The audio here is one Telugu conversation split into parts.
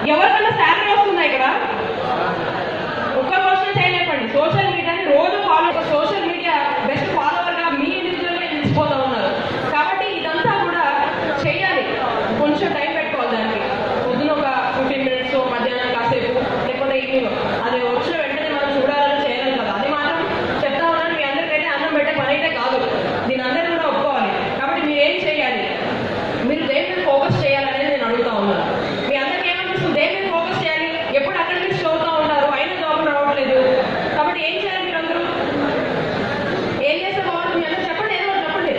ఎవరికైనా శాలరీ వస్తుందా ఇక్కడ ఒక్క క్వశ్చన్ చేయలేపండి సోషల్ మీడియాని రోజు follow social media best follower గా మీ ఇండివిజువల్ గా నిలిచిపోతా ఉన్నారు కాబట్టి ఇదంతా కూడా చేయాలి కొంచెం టైం పెట్టుకోవాలి దానికి పొద్దున ఒక ఫిఫ్టీన్ మినిట్స్ మధ్యాహ్నం కాసేపు లేకపోతే ఈవినింగ్ అది వచ్చిన వెంటనే మనం చూడాలని చేయాలి కదా అది మాత్రం చెప్తా ఉన్నాను మీ అందరికైతే అన్నం పెట్టే పని అయితే కాదు దీని అందరూ కూడా ఒప్పుకోవాలి కాబట్టి మీరు ఏం చేయాలి మీరు దేని మీద ఫోకస్ చేయాలనేది నేను అడుగుతా ఉన్నాను మీ అందరికీ ఏమనిపిస్తుంది దేని మీద ఫోకస్ చేయాలి ఎప్పుడు అక్కడి నుంచి చదువుతా ఉంటారు అయినా జాబ్ రావట్లేదు కాబట్టి ఏం చేయాలి మీరు అందరూ ఏం చేస్తే బాగుంటుంది మీ అందరూ చెప్పండి ఏదో ఒకటి చెప్పండి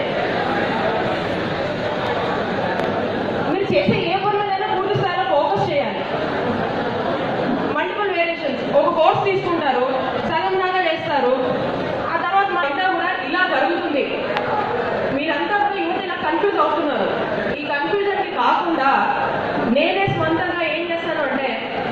మీరు చేసే ఏ పని మీదైనా పూర్తి స్థాయిలో ఫోకస్ చేయాలి మల్టిపుల్ వేరియేషన్స్ ఒక కోర్స్ తీసుకుంటారు సగం దాకా చేస్తారు ఆ తర్వాత మా ఇంట్లో కూడా ఇలా జరుగుతుంది మీరంతా కూడా యువత ఇలా కన్ఫ్యూజ్ అవుతున్నారు ఈ కన్ఫ్యూజన్ కి కాకుండా నేనే స్వంతంగా ఏం చేస్తాను అంటే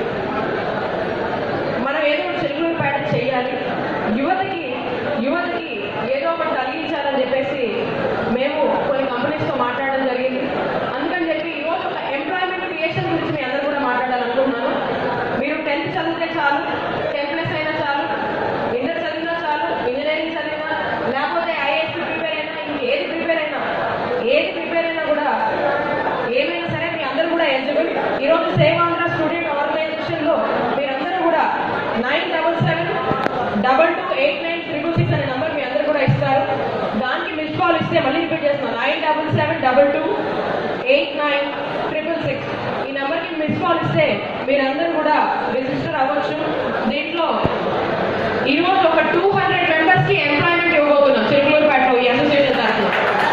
మనం ఏదో ఒకటి చెరుకులపేట చేయాలి యువతకి యువతకి ఏదో ఒకటి కలిగించాలని చెప్పేసి మేము కొన్ని కంపెనీస్తో మాట్లాడడం జరిగింది అందుకని చెప్పి ఈరోజు ఒక ఎంప్లాయ్మెంట్ క్రియేషన్ గురించి మీ అందరూ కూడా మాట్లాడాలనుకుంటున్నాను మీరు టెన్త్ చదివితే చాలు టెన్త్ ప్లస్ అయినా చాలు ఇంటర్ చదివినా చాలు ఇంజనీరింగ్ చదివినా లేకపోతే ఐఏఎస్ ప్రిపేర్ అయినా ఇంకేది ప్రిపేర్ అయినా ఏది ప్రిపేర్ అయినా కూడా ఏమైనా సరే మీ అందరూ కూడా ఎలిజిబుల్ ఈరోజు సేవ్ ఆంధ్ర స్టూడెంట్ ఆర్గనైజేషన్ లో మీరందరూ కూడా nine double seven double two eight nine triple six అనే నంబర్ మీ అందరూ కూడా ఇస్తారు దానికి మిస్ కాల్ ఇస్తే మళ్ళీ రిపీట్ చేస్తున్నాను nine double seven double two eight nine triple six ఈ నెంబర్కి మిస్ కాల్ ఇస్తే మీరందరూ కూడా రిజిస్టర్ అవ్వచ్చు దీంట్లో ఈరోజు ఒక టూ హండ్రెడ్ మెంబర్స్ కి ఎంప్లాయ్మెంట్ ఇవ్వబోతున్నాం చిరుకూరుపేటలో ఈ అసోసియేషన్ తరఫున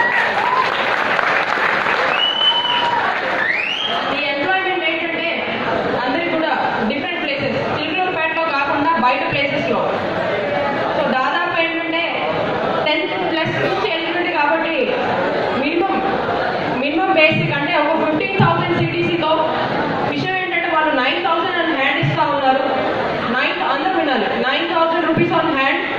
ఈ ఎంప్లాయ్మెంట్ ఏంటంటే అందరికి కూడా డిఫరెంట్ ప్లేసెస్ చిలుకూరుపేటలో కాకుండా బయట ప్లేసెస్ లో సో దాదాపు ఏంటంటే టెన్త్ ప్లస్ నుంచి ఎలిజిబిలిటీ కాబట్టి మినిమం మినిమం బేసిక్ అంటే ఒక ఫిఫ్టీన్ థౌసండ్ సిటీసీతో విషయం ఏంటంటే వాళ్ళు నైన్ థౌసండ్ అని హ్యాండ్ ఇస్తా ఉన్నారు నైన్ అందరూ వినాలి nine thousand rupees on hand